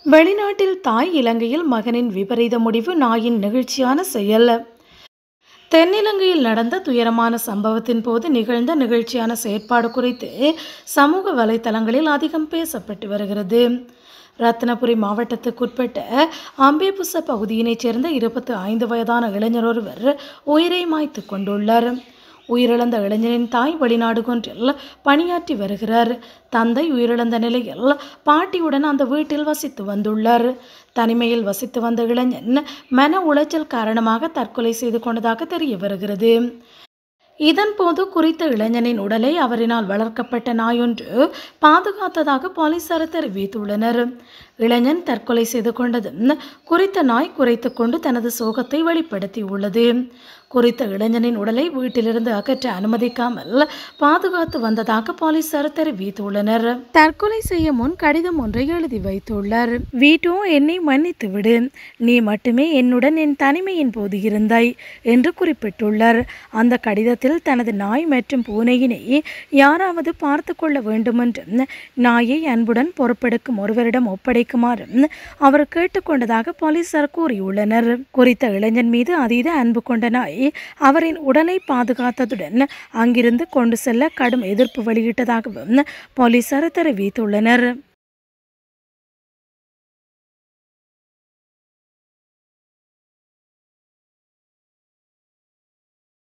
வெளிநாட்டில் தாய் இலங்கையில் மகனின் விபரீத முடிவு நாயின் நெகிழ்ச்சியான செயல் தென்னிலங்கையில் நடந்த துயரமான சம்பவத்தின் போது நிகழ்ந்த நிகழ்ச்சியான செயற்பாடு குறித்து சமூக வலைத்தளங்களில் அதிகம் பேசப்பட்டு வருகிறது ரத்னபுரி மாவட்டத்துக்குட்பட்ட அம்பேபுச பகுதியினைச் சேர்ந்த இருபத்தி ஐந்து வயதான இளைஞர் ஒருவர் உயிரை மாய்த்து கொண்டுள்ளார் உயிரிழந்த இளைஞரின் தாய் வெளிநாடு ஒன்றில் பணியாற்றி வருகிறார் தந்தை உயிரிழந்த நிலையில் பாட்டியுடன் அந்த வீட்டில் வசித்து வந்துள்ளார் தனிமையில் வசித்து வந்த இளைஞன் மன உளைச்சல் காரணமாக தற்கொலை செய்து கொண்டதாக தெரிய வருகிறது இதன்போது குறித்த இளைஞனின் உடலை அவரினால் வளர்க்கப்பட்ட நாயொன்று பாதுகாத்ததாக போலீசார் தெரிவித்துள்ளனர் இளைஞன் தற்கொலை செய்து கொண்டதும் குறித்த நாய் குறைத்து கொண்டு தனது சோகத்தை வெளிப்படுத்தியுள்ளது குறித்த இளைஞனின் உடலை வீட்டிலிருந்து அகற்ற அனுமதிக்காமல் பாதுகாத்து வந்ததாக போலீசார் தெரிவித்துள்ளனர் தற்கொலை செய்ய முன் கடிதம் ஒன்றை எழுதி வைத்துள்ளார் வீட்டோ என்னை மன்னித்து விடு நீ மட்டுமே என்னுடன் என் தனிமையின் போது இருந்தாய் என்று குறிப்பிட்டுள்ளார் அந்த கடிதத்தில் தனது நாய் மற்றும் பூனையினை யாராவது பார்த்து கொள்ள வேண்டுமென்றும் நாயை அன்புடன் பொறுப்பெடுக்கும் ஒருவரிடம் ஒப்படைக்குமாறும் அவர் கேட்டுக்கொண்டதாக போலீசார் கூறியுள்ளனர் குறித்த இளைஞன் மீது அதீத அன்பு கொண்ட நாய் அவரின் உடலை பாதுகாத்ததுடன் அங்கிருந்து கொண்டு செல்ல கடும் எதிர்ப்பு வெளியிட்டதாகவும் போலீசார் தெரிவித்துள்ளனர்